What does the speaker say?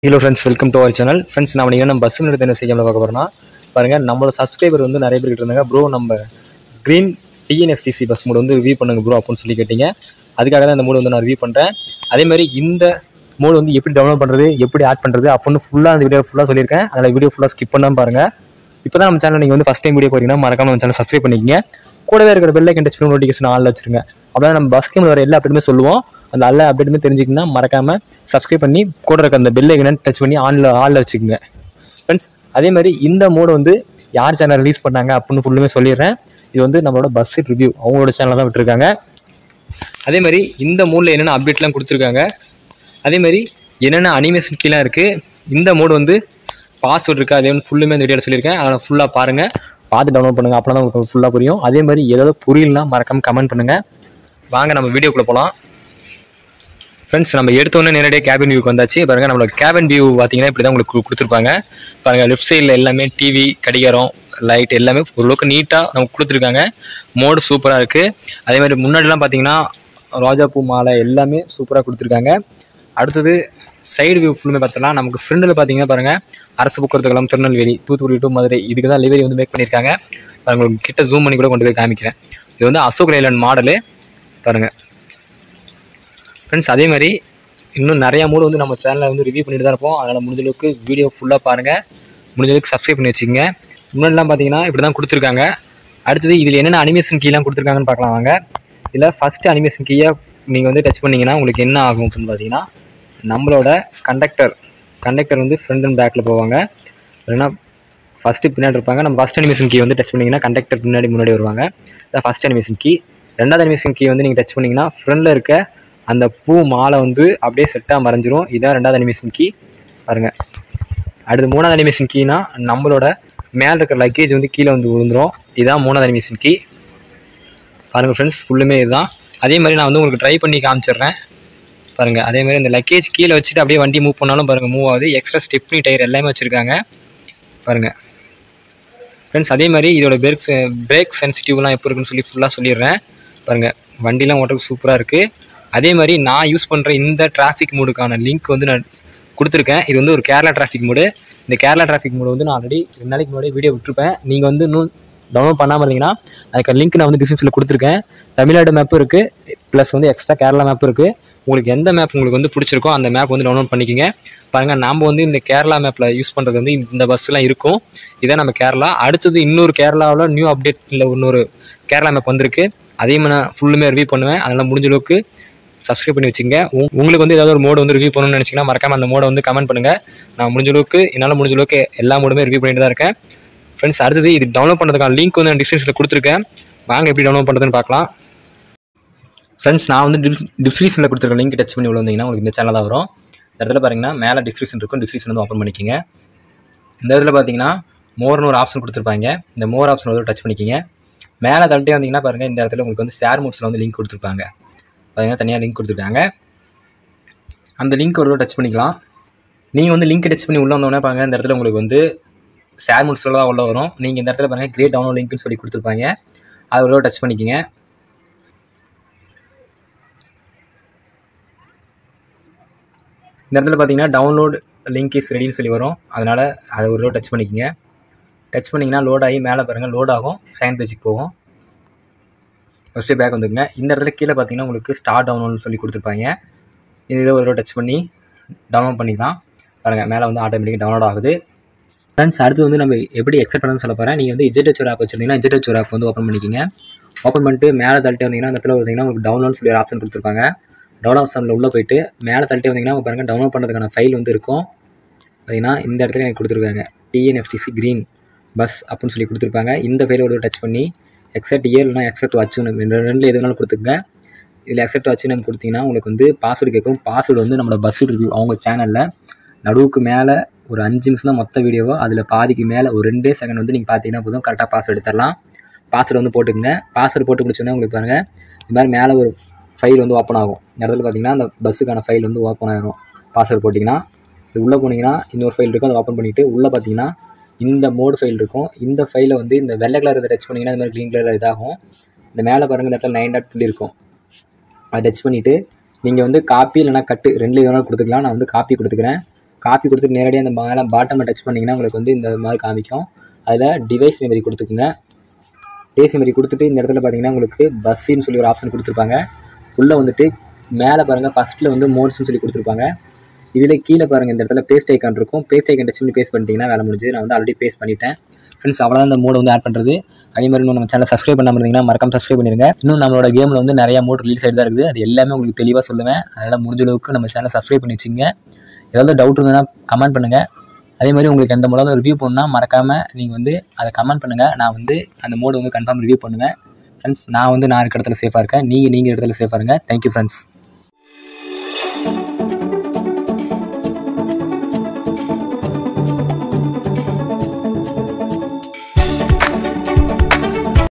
hello friends welcome to our channel friends நம்ம நீங்கள் நம்ம பஸ் நிறுத்த என்ன செய்யாமல் பார்க்க போகிறோம்னா பாருங்கள் நம்மளோட சப்ஸ்கிரைபர் வந்து நிறைய பேர் இருந்தாங்க ப்ரோ நம்ம க்ரீன் டிஎன்எஸ்டிசி பஸ் மூடு வந்து ரிவ்யூ பண்ணுங்க ப்ரோ அப்படின்னு சொல்லி கேட்டீங்க அதுக்காக தான் இந்த மூடு வந்து நான் ரிவ்யூ பண்ணுறேன் அதே மாதிரி இந்த மூடு வந்து எப்படி டவுன்லோட் பண்ணுறது எப்படி ஆட் பண்ணுறது அப்படின்னு ஃபுல்லாக அந்த வீடியோ ஃபுல்லாக சொல்லியிருக்கேன் அதனால் வீடியோ ஃபுல்லாக ஸ்கிப் பண்ணாமல் பாருங்கள் இப்போ தான் நம்ம சேனல் நீங்கள் வந்து ஃபஸ்ட் டைம் வீடியோ போகிறீங்கன்னா மறக்காம நம்ம சேனல் சப்ஸ்கிரைப் பண்ணிக்கங்க கூடவே இருக்கிற பெல் ஐக்கன் டச் பண்ணி நோட்டிஃபிகேஷன் ஆளில் வச்சிருங்க அப்போ நம்ம பஸ் கேமில் வர எல்லா அப்டேட்டுமே சொல்லுவோம் அந்த எல்லா அப்டேட்டுமே தெரிஞ்சுக்கணும்னா மறக்காமல் சப்ஸ்கிரைப் பண்ணி கூட இருக்க அந்த பெல் ஐக்கனை டச் பண்ணி ஆனில் ஆளில் வச்சுக்கோங்க ஃப்ரெண்ட்ஸ் அதே மாதிரி இந்த மோடு வந்து யார் சேனல் ரிலீஸ் பண்ணாங்க அப்படின்னு ஃபுல்லுமே சொல்லிடுறேன் இது வந்து நம்மளோட பஸ் ரிவ்யூ அவங்களோட சேனலில் தான் விட்டுருக்காங்க அதே மாதிரி இந்த மோடில் என்னென்ன அப்டேட்லாம் கொடுத்துருக்காங்க அதே மாதிரி என்னென்ன அனிமேஷன் கீழே இருக்குது இந்த மோடு வந்து பாஸ்வேர்ட் இருக்குது அதே வந்து ஃபுல்லுமே இந்த வீடியோவில் சொல்லியிருக்கேன் அதை ஃபுல்லாக பாருங்கள் பார்த்து டவுன்லோட் பண்ணுங்கள் அப்போ தான் உங்களுக்கு ஃபுல்லாக புரியும் அதே மாதிரி ஏதாவது புரியலனா மறக்காமல் கமெண்ட் பண்ணுங்கள் வாங்க நம்ம வீடியோக்குள்ளே போகலாம் ஃப்ரெண்ட்ஸ் நம்ம எடுத்தோன்னே நேரடியாக கேபின் வியூக்கு வந்தாச்சு பாருங்கள் நம்மளோட கேபின் வியூ பார்த்தீங்கன்னா இப்படி தான் உங்களுக்கு கு- கொடுத்துருப்பாங்க பாருங்கள் லெஃப்ட் சைடில் எல்லாமே டிவி கடிகாரம் லைட் எல்லாமே ஓரளவுக்கு நீட்டாக நமக்கு கொடுத்துருக்காங்க மோடு சூப்பராக இருக்குது அதே மாதிரி முன்னாடிலாம் பார்த்தீங்கன்னா ரோஜாப்பூ மாலை எல்லாமே சூப்பராக கொடுத்துருக்காங்க அடுத்தது சைடு வியூ ஃபுல்லுமே பார்த்தலாம் நமக்கு ஃப்ரெண்டில் பார்த்தீங்கன்னா பாருங்கள் அரசு போக்குவரத்து கழகம் திருநெல்வேலி தூத்துக்குடி டு மதுரை இதுக்கு தான் லிவரி வந்து மேக் பண்ணியிருக்காங்க பாருங்க உங்களுக்கு கிட்ட ஜூம் பண்ணி கூட கொண்டு போய் காமிக்கிறேன் இது வந்து அசோக் லைலண்ட் மாடலு பாருங்கள் ஃப்ரெண்ட்ஸ் அதே மாதிரி இன்னும் நிறையா மூடு வந்து நம்ம சேனலில் வந்து ரிவ்யூ பண்ணிட்டு தான் இருப்போம் அதனால் முடிஞ்ச அளவுக்கு வீடியோ ஃபுல்லாக பாருங்கள் முடிஞ்ச அளவுக்கு சப்ஸ்கிரைப் பண்ணி வச்சுக்கோங்க முன்னாடிலாம் பார்த்தீங்கன்னா இப்படி தான் கொடுத்துருக்காங்க அடுத்தது இதில் என்னென்ன அனிமேஷன் கீலாம் கொடுத்துருக்காங்கன்னு பார்க்கலாம் வாங்க இதில் ஃபஸ்ட்டு அனிமேஷன் கீயை நீங்கள் வந்து டச் பண்ணிங்கன்னா உங்களுக்கு என்ன ஆகும் அப்படின்னு பார்த்தீங்கன்னா நம்மளோட கண்டக்டர் கண்டக்டர் வந்து ஃப்ரண்ட் அண்ட் பேக்கில் போவாங்க இல்லைன்னா ஃபஸ்ட்டு பின்னாடி இருப்பாங்க நம்ம ஃபஸ்ட் அனிமேஷன் கீ வந்து டச் பண்ணிங்கன்னா கண்டக்டர் பின்னாடி முன்னாடி வருவாங்க இதான் ஃபஸ்ட் அனிமேஷன் கீ ரெண்டாவது அனிமேஷன் கீ வந்து நீங்கள் டச் பண்ணிங்கன்னா ஃப்ரண்டில் இருக்க அந்த பூ மாலை வந்து அப்படியே செட்டாக மறைஞ்சிரும் இதான் ரெண்டாவது அனிமேஷன் கீ பாருங்கள் அடுத்து மூணாவது அனிமேஷன் கீனா நம்மளோட மேலே இருக்கிற லக்கேஜ் வந்து கீழே வந்து விழுந்துரும் இதான் மூணாவது அனிமேஷன் கீ பாருங்கள் ஃப்ரெண்ட்ஸ் ஃபுல்லுமே இதுதான் அதே மாதிரி நான் வந்து உங்களுக்கு ட்ரை பண்ணி காமிச்சிடுறேன் பாருங்கள் அதே மாதிரி இந்த லக்கேஜ் கீழே வச்சுட்டு அப்படியே வண்டி மூவ் பண்ணாலும் பாருங்கள் மூவ் ஆகுது எக்ஸ்ட்ரா ஸ்டெப்னி டயர் எல்லாமே வச்சுருக்காங்க பாருங்கள் ஃப்ரெண்ட்ஸ் அதே மாதிரி இதோட பிரேக் பிரேக் சென்சிட்டிவ்லாம் எப்போ இருக்குன்னு சொல்லி ஃபுல்லாக சொல்லிடுறேன் பாருங்கள் வண்டிலாம் ஓட்டுறதுக்கு சூப்பராக இருக்குது அதே மாதிரி நான் யூஸ் பண்ணுற இந்த டிராஃபிக் மூடுக்கான லிங்க் வந்து நான் கொடுத்துருக்கேன் இது வந்து ஒரு கேரளா டிராஃபிக் மூடு இந்த கேரளா டிராஃபிக் மூடு வந்து நான் ஆல்ரெடி ரெண்டு நாளைக்கு முன்னாடி வீடியோ விட்டுருப்பேன் நீங்கள் வந்து இன்னும் டவுன்லோட் பண்ணாமல் இருந்தீங்கன்னா அதுக்கு லிங்க் நான் வந்து டிஸ்கிரிப்ஷனில் கொடுத்துருக்கேன் தமிழ்நாடு மேப் இருக்குது ப்ளஸ் வந்து எக்ஸ்ட்ரா கேரளா மேப் இருக்குது உங்களுக்கு எந்த மேப் உங்களுக்கு வந்து பிடிச்சிருக்கோ அந்த மேப் வந்து டவுன்லோட் பண்ணிக்கோங்க பாருங்கள் நாம் வந்து இந்த கேரளா மேப்பில் யூஸ் பண்ணுறது வந்து இந்த பஸ்ஸெலாம் இருக்கும் இதான் நம்ம கேரளா அடுத்தது இன்னொரு கேரளாவில் நியூ அப்டேட்டில் இன்னொரு கேரளா மேப் வந்திருக்கு அதையும் நான் ஃபுல்லுமே ரிவ்யூ பண்ணுவேன் அதனால் முடிஞ்ச அளவுக்கு சப்ஸ்கிரைப் பண்ணி வச்சுங்க உங்க- உங்களுக்கு வந்து ஏதாவது ஒரு மோடு வந்து ரிவ்யூ பண்ணணும்னு நினச்சிங்கன்னா மறக்காம அந்த மோடை வந்து கமெண்ட் பண்ணுங்கள் நான் முடிஞ்ச அளவுக்கு என்னால் முடிஞ்ச அளவுக்கு எல்லா மோடுமே ரிவ்யூ பண்ணிட்டு தான் இருக்கேன் ஃப்ரெண்ட்ஸ் அடுத்தது இது டவுன்லோட் பண்ணுறதுக்கான லிங்க் வந்து நான் டிஸ்கிரிப்ஷனில் கொடுத்துருக்கேன் வாங்க எப்படி டவுன்லோட் பண்ணுறதுன்னு பார்க்கலாம் ஃப்ரெண்ட்ஸ் நான் வந்து டிஸ்கிரிப்ஷனில் கொடுத்துருக்க லிங்க் டச் பண்ணி உள்ள வந்தீங்கன்னா உங்களுக்கு இந்த சேனல் தான் வரும் இந்த இடத்துல பாருங்கன்னா மேலே டிஸ்கிரிப்ஷன் இருக்கும் டிஸ்கிரிப்ஷன் வந்து ஓப்பன் பண்ணிக்கோங்க இந்த இடத்துல பார்த்தீங்கன்னா மோர்னு ஒரு ஆப்ஷன் கொடுத்துருப்பாங்க இந்த மோர் ஆப்ஷன் வந்து டச் பண்ணிக்கோங்க மேலே தள்ளிட்டே வந்தீங்கன்னா பாருங்கள் இந்த இடத்துல உங்களுக்கு வந்து ஷேர் மோட்ஸில் வந்து லிங்க் கொடுத்துருப்பாங்க பார்த்தீங்கன்னா தனியாக லிங்க் கொடுத்துருக்காங்க அந்த லிங்க் ஒரு டச் பண்ணிக்கலாம் நீங்கள் வந்து லிங்க் டச் பண்ணி உள்ளே வந்தோடனே பாருங்க இந்த இடத்துல உங்களுக்கு வந்து ஷேர் மோட்ஸில் தான் உள்ளே வரும் நீங்கள் இந்த இடத்துல பாருங்கள் கிரேட் டவுன்லோட் லிங்க்னு சொல்லி கொடுத்துருப்பாங்க அது உள்ள டச் பண்ணிக்கோங்க இந்த இடத்துல பார்த்தீங்கன்னா டவுன்லோட் லிங்க் இஸ் ரெடின்னு சொல்லி வரும் அதனால் அதை ஒரு டச் பண்ணிக்கோங்க டச் பண்ணிங்கன்னா லோட் ஆகி மேலே பாருங்கள் லோட் ஆகும் செகண்ட் பேஜுக்கு போகும் ஃபஸ்ட்டு பேக் வந்துக்குங்க இந்த இடத்துல கீழே பார்த்தீங்கன்னா உங்களுக்கு ஸ்டார்ட் டவுன்லோட்னு சொல்லி கொடுத்துருப்பாங்க இது இதை ஒரு டச் பண்ணி டவுன்லோட் பண்ணிக்கலாம் பாருங்கள் மேலே வந்து ஆட்டோமேட்டிக்காக டவுன்லோட் ஆகுது ஃப்ரெண்ட்ஸ் அடுத்து வந்து நம்ம எப்படி எக்ஸெப்ட் பண்ணணும்னு சொல்ல போகிறேன் நீங்கள் வந்து இஜெட் ஆப் வச்சிருந்தீங்கன்னா இஜெட் ஆப் வந்து ஓப்பன் பண்ணிக்கிங்க ஓப்பன் பண்ணிட்டு மேலே தள்ளிட்டு வந்தீங்கன்னா அந்த இடத்துல பார்த்தீங்கன்னா உங்களுக்கு டவுன்லோட் சொல்லி ஒரு ஆப்ஷன் கொடுத்துருப்பாங்க டவுன்லோட் ஆப்ஷனில் உள்ளே போயிட்டு மேலே தள்ளிட்டு வந்தீங்கன்னா உங்க பாருங்கள் டவுன்லோட் பண்ணுறதுக்கான ஃபைல் வந்து இருக்கும் பார்த்தீங்கன்னா இந்த இடத்துல எனக்கு கொடுத்துருக்காங்க டிஎன்எஃப்டிசி க்ரீன் பஸ் அப்படின்னு சொல்லி கொடுத்துருப்பாங்க இந்த ஃபைலை ஒரு டச் பண்ணி எக்ஸப்ட் இயர் இல்லைனா எக்ஸப்ட் வச்சுன்னு ரெண்டு ரெண்டில் எது வேணாலும் கொடுத்துக்கங்க இதில் எக்ஸப்ட் வச்சு நம்ம கொடுத்தீங்கன்னா உங்களுக்கு வந்து பாஸ்வேர்டு கேட்கும் பாஸ்வேர்டு வந்து நம்மளோட பஸ் ரிவ்யூ அவங்க சேனலில் நடுவுக்கு மேலே ஒரு அஞ்சு நிமிஷம் தான் மொத்த வீடியோவோ அதில் பாதிக்கு மேலே ஒரு ரெண்டே செகண்ட் வந்து நீங்கள் பார்த்தீங்கன்னா போதும் கரெக்டாக பாஸ்வேர்டு தரலாம் பாஸ்வேர்டு வந்து போட்டுக்கங்க பாஸ்வேர்டு போட்டு முடிச்சோன்னே உங்களுக்கு பாருங்கள் இந்த மாதிரி மேலே ஒரு ஃபைல் வந்து ஓப்பன் ஆகும் இந்த இடத்துல பார்த்தீங்கன்னா அந்த பஸ்ஸுக்கான ஃபைல் வந்து ஓப்பன் ஆகிரும் பாஸ்வேர்டு போட்டிங்கன்னா இது உள்ளே போனீங்கன்னா இன்னொரு ஃபைல் இருக்கும் அதை ஓப்பன் பண்ணிவிட்டு உள்ளே பார்த்தீங்கன்னா இந்த மோடு ஃபைல் இருக்கும் இந்த ஃபைலை வந்து இந்த வெள்ளை கலர் இதை டச் பண்ணிங்கன்னா இந்த மாதிரி க்ரீன் கலர் இதாகும் இந்த மேலே பாருங்கள் இந்த இடத்துல நைன் டாட் சொல்லி இருக்கும் அதை டச் பண்ணிவிட்டு நீங்கள் வந்து காப்பி இல்லைனா கட்டு ரெண்டு வேணாலும் கொடுத்துக்கலாம் நான் வந்து காப்பி கொடுத்துக்கிறேன் காப்பி கொடுத்துட்டு நேரடியாக அந்த மேலே பாட்டமை டச் பண்ணிங்கன்னா உங்களுக்கு வந்து இந்த மாதிரி காமிக்கும் அதில் டிவைஸ் மெமரி கொடுத்துக்குங்க டிவைஸ் மெமரி கொடுத்துட்டு இந்த இடத்துல பார்த்தீங்கன்னா உங்களுக்கு பஸ்ஸின்னு சொல்லி ஒரு ஆப்ஷன் கொடுத்துருப்பாங்க உள்ளே வந்துட்டு மேலே பாருங்கள் ஃபஸ்ட்டில் வந்து மோட்ஸ்னு சொல்லி கொடுத்துருப்பாங்க இதில் கீழே பாருங்கள் இந்த இடத்துல பேஸ்ட் ஐக்கான் இருக்கும் பேஸ்ட் ஐக்கான் டச் பண்ணி பேஸ்ட் பண்ணிட்டீங்கன்னா வேலை முடிஞ்சு நான் வந்து ஆல்ரெடி பேஸ்ட் பண்ணிட்டேன் ஃப்ரெண்ட்ஸ் அவ்வளோதான் இந்த மோடு வந்து ஆட் பண்ணுறது அதே மாதிரி இன்னும் நம்ம சேனல் சப்ஸ்கிரைப் பண்ணாமல் இருந்தீங்கன்னா மறக்காம சப்ஸ்கிரைப் பண்ணிருங்க இன்னும் நம்மளோட கேமில் வந்து நிறைய மோட் ரிலீஸ் ஆகிட்டு தான் இருக்குது அது எல்லாமே உங்களுக்கு தெளிவாக சொல்லுவேன் அதனால் முடிஞ்ச அளவுக்கு நம்ம சேனல் சப்ஸ்கிரைப் பண்ணி வச்சுங்க ஏதாவது டவுட் இருந்ததுன்னா கமெண்ட் பண்ணுங்கள் அதே மாதிரி உங்களுக்கு எந்த மோடாவது ரிவ்யூ பண்ணணும்னா மறக்காமல் நீங்கள் வந்து அதை கமெண்ட் பண்ணுங்கள் நான் வந்து அந்த மோடு வந்து கன்ஃபார்ம் ரிவ்யூ பண்ணுவேன் ஃப்ரெண்ட்ஸ் நான் வந்து நான் இருக்க இடத்துல சேஃபாக இருக்கேன் நீங்கள் நீங்கள் இடத்துல சேஃபாக இருங்க தேங்க்யூ ஃப்ரெண்ட்ஸ்